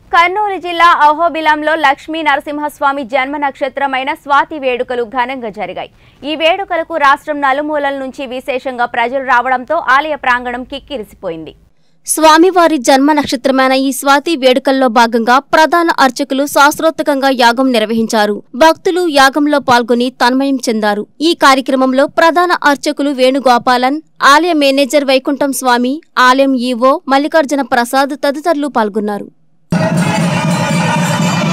కర్నూలు జిల్లా అహోబిలంలో లక్ష్మీ నరసింహస్వామి జన్మ నక్షత్రమైన స్వాతి వేడుకలు ఘనంగా జరిగాయి ఈ వేడుకలకు రాష్ట్రం నలుమూలల నుంచి విశేషంగా ప్రజలు రావడంతో ఆలయ ప్రాంగణం కిక్కిరిసిపోయింది స్వామివారి జన్మ నక్షత్రమైన ఈ స్వాతి వేడుకల్లో భాగంగా ప్రధాన అర్చకులు శాస్త్రోత్తకంగా యాగం నిర్వహించారు భక్తులు యాగంలో పాల్గొని తన్మయం చెందారు ఈ కార్యక్రమంలో ప్రధాన అర్చకులు వేణుగోపాలన్ ఆలయ మేనేజర్ వైకుంఠం స్వామి ఆలయం ఈవో మల్లికార్జున ప్రసాద్ తదితరులు పాల్గొన్నారు